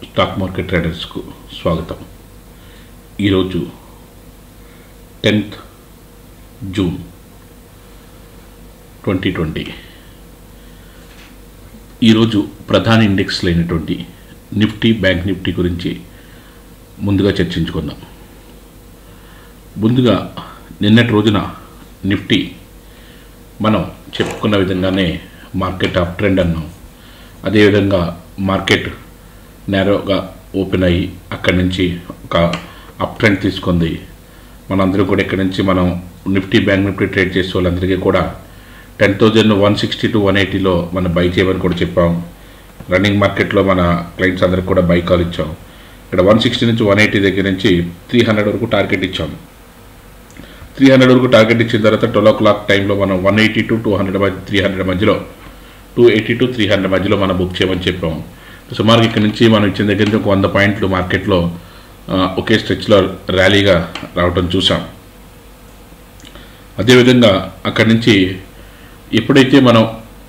Stock market ట్రేడర్స్కు స్వాగతం ఈరోజు tenth June twenty twenty ఈరోజు ప్రధాన ఇండెక్స్ అయినటువంటి నిఫ్టీ బ్యాంక్ నిఫ్టీ గురించి ముందుగా చర్చించుకుందాం ముందుగా నిన్నటి రోజున నిఫ్టీ మనం చెప్పుకున్న విధంగానే మార్కెట్ అప్ ట్రెండ్ అన్నాం అదేవిధంగా మార్కెట్ నేరోగా ఓపెన్ అయ్యి అక్కడి నుంచి ఒక అప్ ట్రెండ్ తీసుకుంది మనందరూ కూడా ఇక్కడి నుంచి మనం నిఫ్టీ బ్యాంక్ నిఫ్టీ ట్రేడ్ చేసే వాళ్ళందరికీ కూడా ten thousand one sixty to one ఎయిటీలో మనం బై చేయమని కూడా చెప్పాం రన్నింగ్ మార్కెట్లో మన క్లయింట్స్ అందరికి కూడా బై కాల్ ఇచ్చాం ఇక్కడ వన్ సిక్స్టీ నుంచి వన్ ఎయిటీ దగ్గర నుంచి త్రీ హండ్రెడ్ వరకు టార్గెట్ ఇచ్చాం త్రీ హండ్రెడ్ వరకు టార్గెట్ ఇచ్చిన తర్వాత ట్వెల్వ్ ఓ క్లాక్ టైంలో మనం one eighty to two hundred మధ్య త్రీ హండ్రెడ్ మధ్యలో two eighty to three hundred మధ్యలో మనం బుక్ చేయమని చెప్పాం సుమారు ఇక్కడ నుంచి మనం ఇచ్చిన దగ్గర నుంచి ఒక వంద పాయింట్లు మార్కెట్లో ఆ, ఒకే స్ట్రెచ్లో ర్యాలీగా రావటం చూసాం అదేవిధంగా అక్కడి నుంచి ఎప్పుడైతే మనం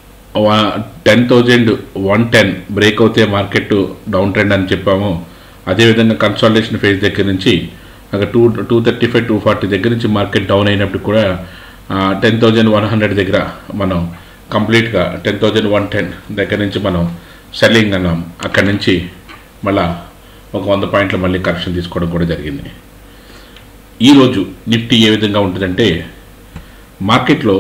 ten thousand one ten break అవుతే మార్కెట్ డౌన్ ట్రెండ్ అని చెప్పామో అదేవిధంగా కన్సాలిడేషన్ ఫేజ్ దగ్గర నుంచి అక్కడ two two thirty five two forty దగ్గర నుంచి మార్కెట్ డౌన్ అయినప్పుడు కూడా టెన్ థౌజండ్ వన్ హండ్రెడ్ దగ్గర మనం కంప్లీట్గా టెన్ థౌజండ్ వన్ టెన్ దగ్గర నుంచి మనం సెల్లింగ్ అన్నాం అక్కడి నుంచి మళ్ళా ఒక వంద పాయింట్లు మళ్ళీ కరెక్షన్ తీసుకోవడం కూడా జరిగింది ఈరోజు నిఫ్టీ ఏ విధంగా ఉంటుందంటే మార్కెట్లో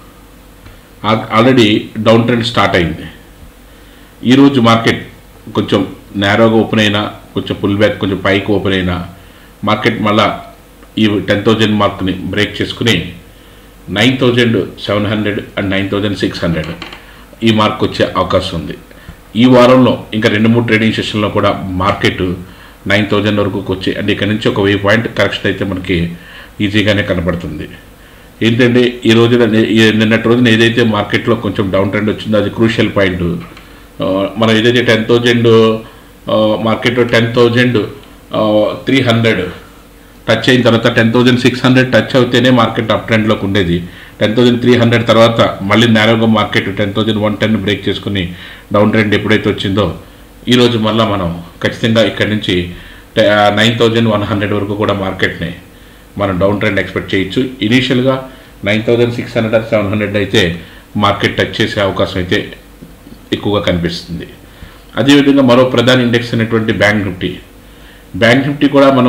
ఆ- ఆల్రెడీ డౌన్ ట్రెండ్ స్టార్ట్ అయింది ఈరోజు మార్కెట్ కొంచెం నేరోగా ఓపెన్ అయినా కొంచెం పుల్ బ్యాక్ కొంచెం పైకి ఓపెన్ అయినా మార్కెట్ మళ్ళా ఈ టెన్ థౌజండ్ మార్క్ని బ్రేక్ చేసుకుని nine thousand seven hundred and nine thousand six hundred ఈ మార్క్ వచ్చే అవకాశం ఉంది ఈ వారంలో ఇంకా రెండు మూడు ట్రేడింగ్ సెషన్లో కూడా మార్కెట్ నైన్ థౌజండ్ వరకు వచ్చి అంటే ఇక్కడ నుంచి ఒక వెయ్యి పాయింట్ కరెక్షన్ అయితే మనకి ఈజీగానే కనపడుతుంది ఏంటంటే ఈ రోజున నే- ఈ నిన్నటి రోజున ఏదైతే మార్కెట్లో కొంచెం డౌన్ ట్రెండ్ వచ్చిందో అది క్రూషియల్ పాయింట్ మనం ఏదైతే టెన్ థౌజండ్ మార్కెట్లో ten thousand three hundred touch అయిన తర్వాత ten thousand six hundred touch అవుతేనే మార్కెట్ అప్ ట్రెండ్లోకి ఉండేది టెన్ థౌజండ్ త్రీ హండ్రెడ్ తర్వాత మళ్ళీ నేరోగా market ten thousand one ten break చేసుకుని డౌన్ ట్రెండ్ ఎప్పుడైతే వచ్చిందో ఈరోజు మళ్ళీ మనం ఖచ్చితంగా ఇక్కడి నుంచి నైన్ థౌజండ్ వన్ హండ్రెడ్ వరకు కూడా మార్కెట్ని మనం డౌన్ ట్రెండ్ ఎక్స్పెక్ట్ చేయొచ్చు ఇనీషియల్గా nine thousand six hundred or seven hundred అయితే మార్కెట్ టచ్ చేసే అవకాశం అయితే ఎక్కువగా కనిపిస్తుంది అదేవిధంగా మరో ప్రధాన ఇండెక్స్ అయినటువంటి బ్యాంక్ నిఫ్టీ బ్యాంక్ నిఫ్టీ కూడా మనం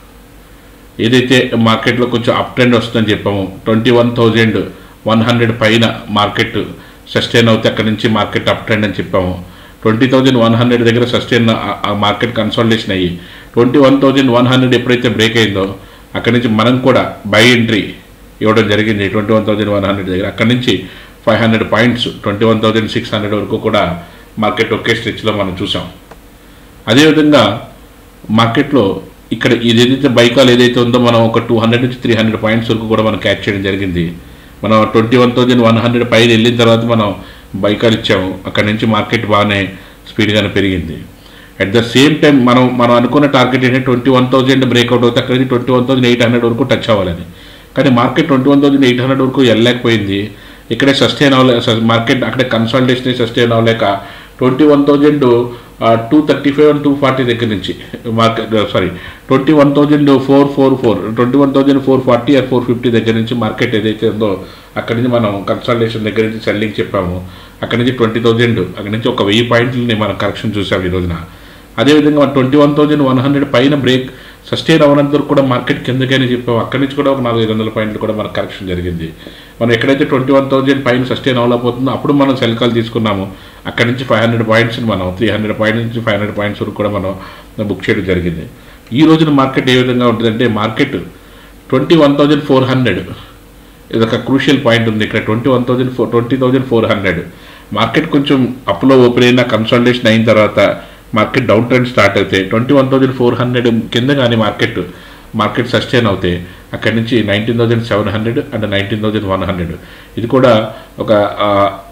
ఏదైతే మార్కెట్లో కొంచెం అప్ ట్రెండ్ వస్తుందని చెప్పాము twenty one thousand one hundred పైన మార్కెట్ సస్టైన్ అవుతే అక్కడి నుంచి మార్కెట్ అప్ ట్రెండ్ అని చెప్పాము ట్వంటీ థౌజండ్ వన్ హండ్రెడ్ దగ్గర సస్టైన్ ఆ మార్కెట్ కన్సల్టేషన్ అయ్యి twenty one thousand one hundred ఎప్పుడైతే బ్రేక్ అయిందో అక్కడి నుంచి మనం కూడా బై ఎంట్రీ ఇవ్వడం జరిగింది twenty one thousand one hundred దగ్గర అక్కడి నుంచి five hundred points twenty one thousand six hundred వరకు కూడా మార్కెట్ ఒకే స్ట్రెచ్లో మనం చూసాం అదేవిధంగా మార్కెట్లో ఇక్కడ ఇది ఏదైతే బైకాల్ ఏదైతే ఉందో మనం ఒక టూ హండ్రెడ్ నుంచి త్రీ హండ్రెడ్ పాయింట్స్ వరకు కూడా మనం క్యాచ్ చేయడం జరిగింది మనం twenty one thousand one hundred పైన వెళ్ళిన తర్వాత మనం బైకాల్ ఇచ్చాము అక్కడ నుంచి మార్కెట్ బాగానే స్పీడ్గానే పెరిగింది అట్ ద సేమ్ టైం మనం మనం అనుకున్న టార్గెట్ ఏంటంటే ట్వంటీ వన్ థౌజండ్ బ్రేక్అవుట్ అవుతే అక్కడ నుంచి twenty one thousand eight hundred వరకు టచ్ అవ్వాలని కానీ market twenty one thousand eight hundred వరకు వెళ్ళలేకపోయింది ఇక్కడే సస్టైన్ అవ్వలే మార్కెట్ అక్కడే కన్సల్టేషన్ సస్టైన్ అవ్వలేక twenty one thousand two thirty five and two forty దగ్గర నుంచి market sorry twenty one thousand four four four twenty one thousand four forty or four fifty దగ్గర నుంచి మార్కెట్ ఏదైతే ఉందో అక్కడి నుంచి మనం కన్సల్టేషన్ దగ్గర నుంచి సెల్లింగ్ చెప్పాము అక్కడి నుంచి ట్వంటీ థౌజండ్ అక్కడి నుంచి ఒక వెయ్యి పాయింట్లని మనం కరెక్షన్ చూసాం ఈ రోజున అదేవిధంగా twenty one thousand one hundred పైన బ్రేక్ సస్టైన్ అవ్వనంత వరకు కూడా మార్కెట్ కిందకని చెప్పాము అక్కడి నుంచి కూడా ఒక నాలుగు ఐదు వందల పాయింట్లు కూడా మనకు కరెక్షన్ జరిగింది మనం ఎక్కడైతే ట్వంటీ వన్ థౌజండ్ పైన సస్టైన్ అవ్వలేకపోతుందో అప్పుడు మనం సెల్ కాల్ తీసుకున్నాము అక్కడి నుంచి ఫైవ్ హండ్రెడ్ పాయింట్స్ మనం త్రీ హండ్రెడ్ పాయింట్స్ నుంచి ఫైవ్ హండ్రెడ్ పాయింట్స్ వరకు కూడా మనం బుక్ చేయడం జరిగింది ఈ రోజున మార్కెట్ ఏ విధంగా ఉంటుందంటే market twenty one thousand four hundred ఇది ఒక క్రూషియల్ పాయింట్ ఉంది ఇక్కడ twenty one thousand four twenty thousand four hundred market కొంచెం అప్లో ఓపెన్ అయిన కన్సల్టేషన్ అయిన తర్వాత మార్కెట్ డౌన్ ట్రెండ్ స్టార్ట్ అయితే twenty one thousand four hundred కింద కానీ మార్కెట్ మార్కెట్ సస్టైన్ అవుతే అక్కడి నుంచి nineteen thousand seven hundred and nineteen thousand one hundred ఇది కూడా ఒక ఆ,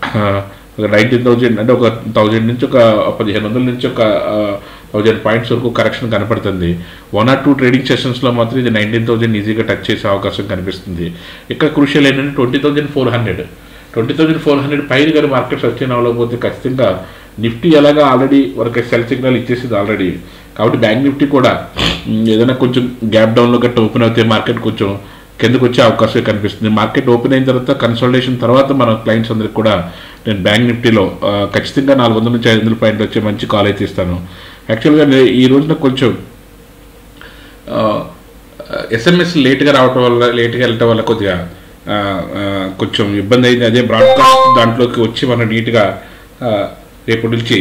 ఒక నైన్టీన్ థౌజండ్ అంటే ఒక థౌజండ్ నుంచి ఒక పదిహేను వందల నుంచి ఒక థౌజండ్ పాయింట్స్ వరకు కరెక్షన్ కనపడుతుంది వన్ ఆర్ టూ ట్రేడింగ్ సెషన్స్లో మాత్రం ఇది నైన్టీన్ థౌజండ్ ఈజీగా టచ్ చేసే అవకాశం కనిపిస్తుంది ఇక్కడ క్రూషియల్ ఏంటంటే twenty thousand four hundred twenty thousand four hundred పైన కానీ మార్కెట్ సస్టైన్ అవ్వలేకపోతే ఖచ్చితంగా నిఫ్టీ ఎలాగా ఆల్రెడీ ఒక సెల్ సిగ్నల్ ఇచ్చేసింది ఆల్రెడీ కాబట్టి బ్యాంక్ నిఫ్టీ కూడా మ్, ఏదైనా కొంచెం గ్యాప్ డౌన్లో గట్ట ఓపెన్ అవుతే మార్కెట్ కొంచెం కిందకు వచ్చే అవకాశం కనిపిస్తుంది మార్కెట్ ఓపెన్ అయిన తర్వాత కన్సల్టేషన్ తర్వాత మన క్లయింట్స్ అందరికి కూడా నేను బ్యాంక్ నిఫ్టీలో ఆ, ఖచ్చితంగా నాలుగు వందల నుంచి ఐదు వందల పాయింట్లు వచ్చే మంచి కాల్ అయితే ఇస్తాను యాక్చువల్గా నే- ఈ రోజున కొంచెం ఎస్ఎంఎస్ లేట్గా రావటం వల్ల లేట్గా వెళ్ళటం వల్ల కొద్దిగా ఆ, ఆ, కొంచెం ఇబ్బంది అయింది అదే బ్రాడ్కాస్ట్ దాంట్లోకి వచ్చి మనం నీట్గా ఆ, రేపటి నుంచి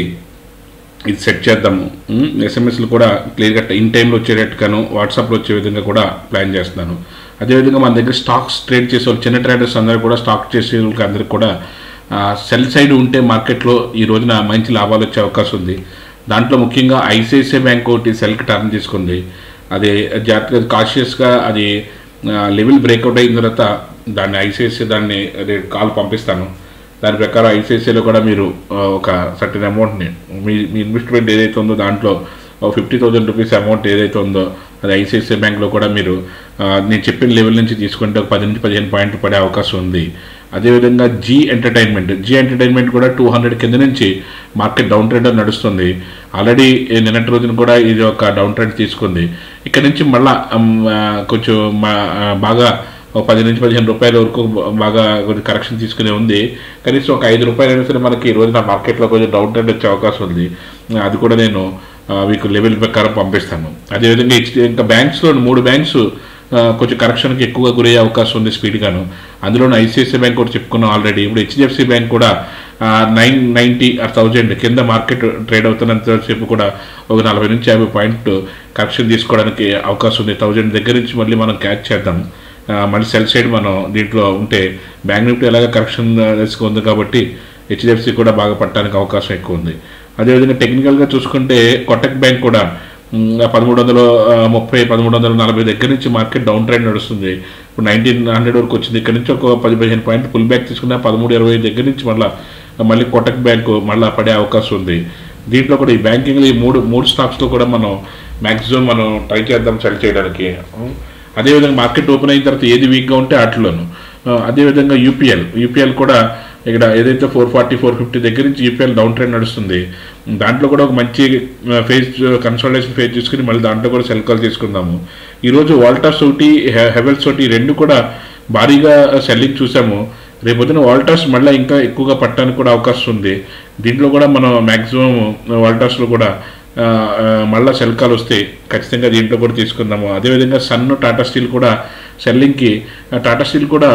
ఇది సెట్ చేద్దాము ఎస్ఎంఎస్లు కూడా క్లియర్గా ఇన్ టైంలో వచ్చేటట్టుగాను వాట్సాప్లో వచ్చే విధంగా కూడా ప్లాన్ చేస్తున్నాను అదేవిధంగా మన దగ్గర స్టాక్స్ ట్రేడ్ చేసే వాళ్ళు చిన్న ట్రేడర్స్ అందరూ కూడా స్టాక్ చేసే వాళ్ళకి అందరికి కూడా సెల్ సైడ్ ఉంటే మార్కెట్లో ఈ రోజున మంచి లాభాలు వచ్చే అవకాశం ఉంది దాంట్లో ముఖ్యంగా ఐసిఐసిఐ బ్యాంక్ ఒకటి సెల్కి టర్న్ తీసుకుంది అది జాగ్రత్తగా కాషియస్గా అది లెవెల్ బ్రేక్అవుట్ అయిన తర్వాత దాన్ని ఐసిఐసిఐ దాన్ని రే- కాల్ పంపిస్తాను దాని ప్రకారం ఐసిఐసిఐలో కూడా మీరు ఆ, ఒక సర్టన్ అమౌంట్ని మీ మీ ఇన్వెస్ట్మెంట్ ఏదైతే ఉందో దాంట్లో ఫిఫ్టీ థౌజండ్ రూపీస్ అమౌంట్ ఏదైతే ఉందో అది ఐసిఐసిఐ బ్యాంక్లో కూడా మీరు ఆ, నేను చెప్పిన లెవెల్ నుంచి తీసుకుంటే ఒక పది నుంచి పదిహేను పాయింట్లు పడే అవకాశం ఉంది అదేవిధంగా జీ ఎంటర్టైన్మెంట్ జీ ఎంటర్టైన్మెంట్ కూడా టూ హండ్రెడ్ కింద నుంచి మార్కెట్ డౌన్ ట్రెండ్ నడుస్తుంది ఆల్రెడీ నిన్నటి రోజున కూడా ఇది ఒక డౌన్ ట్రెండ్ తీసుకుంది ఇక్కడ నుంచి మళ్ళా ఉమ్, ఆ, కొంచెం మా- ఆ, బాగా ఒక పది నుంచి పదిహేను రూపాయల వరకు బాగా కొంచెం కరెక్షన్ తీసుకునే ఉంది కనీసం ఒక ఐదు రూపాయలు అయినా సరే మనకి ఈ రోజున మార్కెట్లో కొంచెం డౌన్ ట్రెండ్ వచ్చే అవకాశం ఉంది అది కూడా నేను ఆ, మీకు లెవెల్ ప్రకారం పంపిస్తాను అదేవిధంగా హెచ్ ఇంకా బ్యాంక్స్లో మూడు బ్యాంక్స్ ఆ, కొంచెం కరెక్షన్కి ఎక్కువగా గురయ్యే అవకాశం ఉంది స్పీడ్గాను అందులోనూ ఐసిఐసిఐ బ్యాంక్ కూడా చెప్పుకున్నాం ఆల్రెడీ ఇప్పుడు హెచ్డిఎఫ్సి బ్యాంక్ కూడా నైన్ నైంటీ థౌజండ్ కింద మార్కెట్ ట్రేడ్ అవుతున్నంత సేపు కూడా ఒక నలభై నుంచి యాభై పాయింట్ కరెక్షన్ తీసుకోవడానికి అవకాశం ఉంది థౌజండ్ దగ్గర నుంచి మళ్ళీ మనం క్యాచ్ చేద్దాం ఆ, మళ్ళీ సెల్ సైడ్ మనం దీంట్లో ఉంటే బ్యాంక్ నిఫ్టీ ఎలాగ కరెక్షన్ రిస్క్ ఉంది కాబట్టి హెచ్డిఎఫ్సి కూడా బాగా పట్టడానికి అవకాశం ఎక్కువ ఉంది అదేవిధంగా టెక్నికల్గా చూసుకుంటే కొటక్ బ్యాంక్ కూడా పదమూడు వందల ముప్పై పదమూడు వందల నలభై దగ్గర నుంచి మార్కెట్ డౌన్ ట్రెండ్ నడుస్తుంది ఇప్పుడు నైన్టీన్ హండ్రెడ్ వరకు వచ్చింది ఇక్కడ నుంచి ఒక పది పదిహేను పాయింట్ పుల్ బ్యాక్ తీసుకున్న పదమూడు ఇరవై దగ్గర నుంచి మళ్ళీ మళ్ళీ కొటక్ బ్యాంకు మళ్ళీ పడే అవకాశం ఉంది దీంట్లో కూడా ఈ బ్యాంకింగ్ ఈ మూడు మూడు స్టాక్స్లో కూడా మనం మ్యాక్సిమం మనం ట్రై చేద్దాం సెల్ చేయడానికి ఉం. అదేవిధంగా మార్కెట్ ఓపెన్ అయిన తర్వాత ఏది వీక్గా ఉంటే వాటిలోను ఆ, అదేవిధంగా యూపీఎల్ యూపీఎల్ కూడా ఇక్కడ ఏదైతే ఫోర్ ఫార్టీ ఫోర్ ఫిఫ్టీ దగ్గర నుంచి యూపీఎల్ డౌన్ ట్రెండ్ నడుస్తుంది దాంట్లో కూడా ఒక మంచి ఫేజ్ కన్సల్టేషన్ ఫేజ్ తీసుకుని మళ్ళీ దాంట్లో కూడా సెల్ కాల్ తీసుకుందాము ఈరోజు వాల్టాస్ ఒకటి హె- హెవెల్స్ ఒకటి ఈ రెండు కూడా భారీగా సెల్లింగ్ చూసాము రేపొద్దున వాల్టాస్ మళ్ళీ ఇంకా ఎక్కువగా పట్టడానికి కూడా అవకాశం ఉంది దీంట్లో కూడా మనం మ్యాక్సిమం వాల్టాస్లో కూడా ఆ, ఆ, మళ్ళా సెల్ కాల్ వస్తే ఖచ్చితంగా దీంట్లో కూడా తీసుకుందాము అదేవిధంగా సన్ టాటా స్టీల్ కూడా సెల్లింగ్కి టాటా స్టీల్ కూడా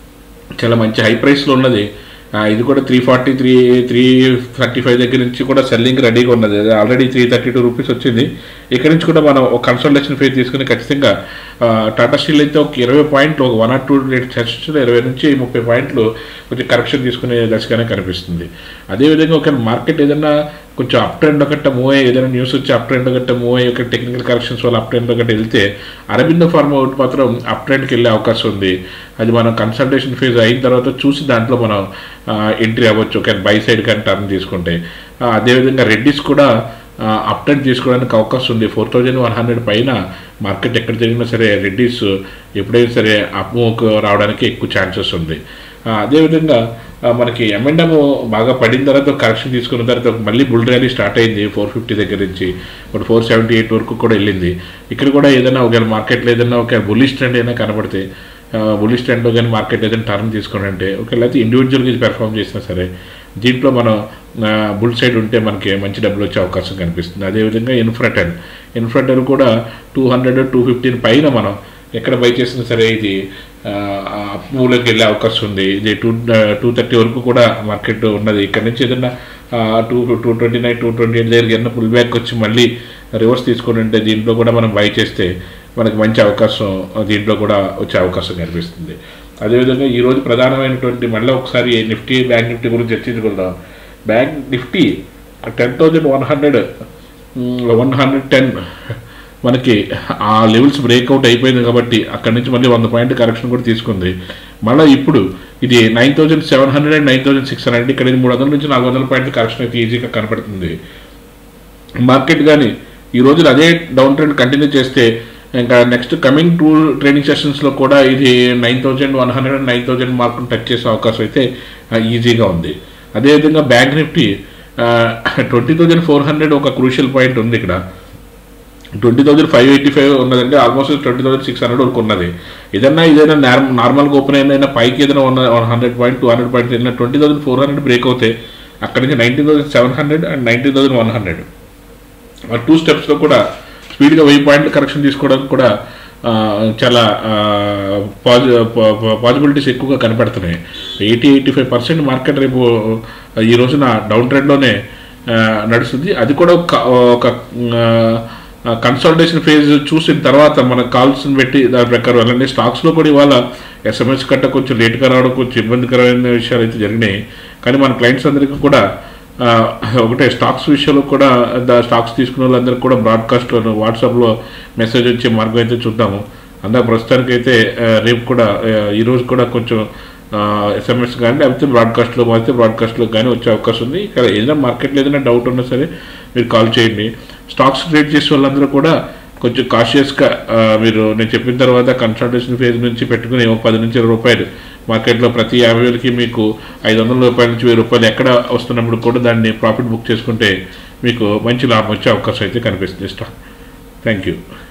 చాలా మంచి హై ప్రైస్లో ఉన్నది ఆ, ఇది కూడా three forty three three thirty five దగ్గర నుంచి కూడా సెల్లింగ్ రెడీగా ఉన్నది అది already three thirty two rupees వచ్చింది ఇక్కడ నుంచి కూడా మనం ఒక కన్సల్టేషన్ ఫేజ్ తీసుకుని ఖచ్చితంగా ఆ, టాటా స్టీల్ అయితే ఒక ఇరవై పాయింట్లు ఒక వన్ ఆర్ టూ రేట్ చర్చించిన ఇరవై నుంచి ముప్పై పాయింట్లు కొంచెం కరెక్షన్ తీసుకునే దశగానే కనిపిస్తుంది అదేవిధంగా ఒక మార్కెట్ ఏదైనా కొంచెం అప్ ట్రెండ్ ఒకట మూవ్ అయ్యి ఏదైనా న్యూస్ వచ్చి అప్ ట్రెండ్ ఒకట మూవ్ అయ్యి ఒక టెక్నికల్ కరెక్షన్స్ వల్ల అప్ ట్రెండ్ ఒకటి వెళ్తే అరబిందో ఫార్మా ఒకటి మాత్రం అప్ ట్రెండ్కి వెళ్ళే అవకాశం ఉంది అది మనం కన్సల్టేషన్ ఫేజ్ అయిన తర్వాత చూసి దాంట్లో మనం ఎంట్రీ అవ్వచ్చు ఒక బై సైడ్ కానీ టర్న్ తీసుకుంటే ఆ, అదేవిధంగా రెడ్డిస్ కూడా అప్ ట్రెండ్ తీసుకోవడానికి అవకాశం ఉంది ఫోర్ థౌజండ్ వన్ హండ్రెడ్ పైన మార్కెట్ ఎక్కడ జరిగినా సరే రెడ్డిస్ ఎప్పుడైనా సరే అప్ మూవ్కి రావడానికి ఎక్కువ ఛాన్సెస్ ఉంది ఆ, అదేవిధంగా ఆ, మనకి ఎంఎండమ్ బాగా పడిన తర్వాత కరెక్షన్ తీసుకున్న తర్వాత మళ్ళీ బుల్ ర్యాలీ స్టార్ట్ అయింది ఫోర్ ఫిఫ్టీ దగ్గర నుంచి ఇప్పుడు ఫోర్ సెవెంటీ ఎయిట్ వరకు కూడా వెళ్ళింది ఇక్కడ కూడా ఏదైనా ఒకవేళ మార్కెట్లో ఏదైనా ఒక బుల్లిష్ ట్రెండ్ అయినా కనబడితే బుల్లిష్ ట్రెండ్లో కానీ మార్కెట్ ఏదైనా టర్న్ తీసుకుని అంటే ఒకవేళ అయితే ఇండివిజువల్గా పెర్ఫామ్ చేసినా సరే దీంట్లో మనం బుల్ సైడ్ ఉంటే మనకి మంచి డబ్బులు వచ్చే అవకాశం కనిపిస్తుంది అదేవిధంగా ఇన్ఫ్రాటెల్ ఇన్ఫ్రాటెల్ కూడా టూ హండ్రెడ్ టూ ఫిఫ్టీన్ పైన మనం ఎక్కడ బై చేసినా సరే ఇది అప్మూవ్లోకి వెళ్ళే అవకాశం ఉంది ఇది టూ టూ థర్టీ వరకు కూడా మార్కెట్ ఉన్నది ఇక్కడ నుంచి ఏదైనా two two twenty nine two twenty eight దగ్గరికి ఏదైనా పుల్ బ్యాక్ వచ్చి మళ్ళీ రివర్స్ తీసుకొని ఉంటే దీంట్లో కూడా మనం బై చేస్తే మనకి మంచి అవకాశం దీంట్లో కూడా వచ్చే అవకాశం కనిపిస్తుంది అదేవిధంగా ఈరోజు ప్రధానమైనటువంటి మళ్ళీ ఒకసారి నిఫ్టీ బ్యాంక్ నిఫ్టీ గురించి చర్చించుకుందాం bank Nifty ten thousand one hundred one hundred ten మనకి ఆ లెవెల్స్ బ్రేక్అవుట్ అయిపోయింది కాబట్టి అక్కడి నుంచి మళ్ళీ వంద పాయింట్ కరెక్షన్ కూడా తీసుకుంది మళ్ళీ ఇప్పుడు ఇది nine thousand seven hundred and nine thousand six hundred ఇక్కడ ఇది మూడు వందల నుంచి నాలుగు వందల పాయింట్ కరెక్షన్ అయితే ఈజీగా కనపడుతుంది మార్కెట్ కానీ ఈ రోజులు అదే డౌన్ ట్రెండ్ కంటిన్యూ చేస్తే ఇంకా నెక్స్ట్ కమింగ్ టూ ట్రైనింగ్ సెషన్స్లో కూడా ఇది nine thousand one hundred and nine thousand మార్కును టచ్ చేసే అవకాశం అయితే ఆ, ఈజీగా ఉంది అదేవిధంగా bank Nifty twenty thousand four hundred ఒక క్రూషియల్ పాయింట్ ఉంది ఇక్కడ twenty thousand five eighty five ఉన్నదంటే almost twenty thousand six hundred వరకు ఉన్నది ఏదైనా ఏదైనా నార్మల్ నార్మల్గా ఓపెన్ అయినా పైకి ఏదైనా ఉన్న one hundred point two hundred point ఏదైనా twenty thousand four hundred break అవుతాయి అక్కడి నుంచి nineteen thousand seven hundred and nineteen thousand one hundred ఆ టూ స్టెప్స్లో కూడా స్పీడ్గా వెయ్యి పాయింట్లు కరెక్షన్ తీసుకోవడానికి కూడా ఆ, చాలా పాజి పాసిబిలిటీస్ ఎక్కువగా కనపడుతున్నాయి eighty eighty five percent market రేపు ఈ రోజున డౌన్ ట్రెండ్లోనే ఆ, నడుస్తుంది అది కూడా ఒక ఒక కన్సల్టేషన్ ఫేజ్ చూసిన తర్వాత మనకు కావాల్సిన పెట్టి దాని ప్రకారం వెళ్ళండి స్టాక్స్లో కూడా ఇవాళ ఎస్ఎంఎస్ కట్ట కొంచెం లేట్గా రావడం కొంచెం ఇబ్బందికరమైన విషయాలు అయితే జరిగినాయి కానీ మన క్లయింట్స్ అందరికీ కూడా ఆ, ఒకటే స్టాక్స్ విషయంలో కూడా దా- స్టాక్స్ తీసుకున్న వాళ్ళందరికీ కూడా బ్రాడ్కాస్ట్లో వాట్సాప్లో మెసేజ్ వచ్చే మార్గం అయితే చూద్దాము అందరూ ప్రస్తుతానికి అయితే ఆ, రేపు కూడా ఆ, ఈరోజు కూడా కొంచెం ఎస్ఎంఎస్ కానీ లేకపోతే బ్రాడ్కాస్ట్లో అయితే బ్రాడ్కాస్ట్లో కానీ వచ్చే అవకాశం ఉంది ఇక్కడ ఏదైనా మార్కెట్లో ఏదైనా డౌట్ ఉన్నా సరే మీరు కాల్ చేయండి స్టాక్స్ ట్రేడ్ చేసే వాళ్ళందరూ కూడా కొంచెం కాషియస్గా మీరు నేను చెప్పిన తర్వాత కన్సల్టేషన్ ఫేజ్ నుంచి పెట్టుకుని ఓ పది నుంచి ఇరవై రూపాయలు మార్కెట్లో ప్రతి యాభై వేలకి మీకు ఐదు వందల రూపాయల నుంచి వెయ్యి రూపాయలు ఎక్కడ వస్తున్నప్పుడు కూడా దాన్ని ప్రాఫిట్ బుక్ చేసుకుంటే మీకు మంచి లాభం వచ్చే అవకాశం అయితే కనిపిస్తుంది స్టాక్ థ్యాంక్ యూ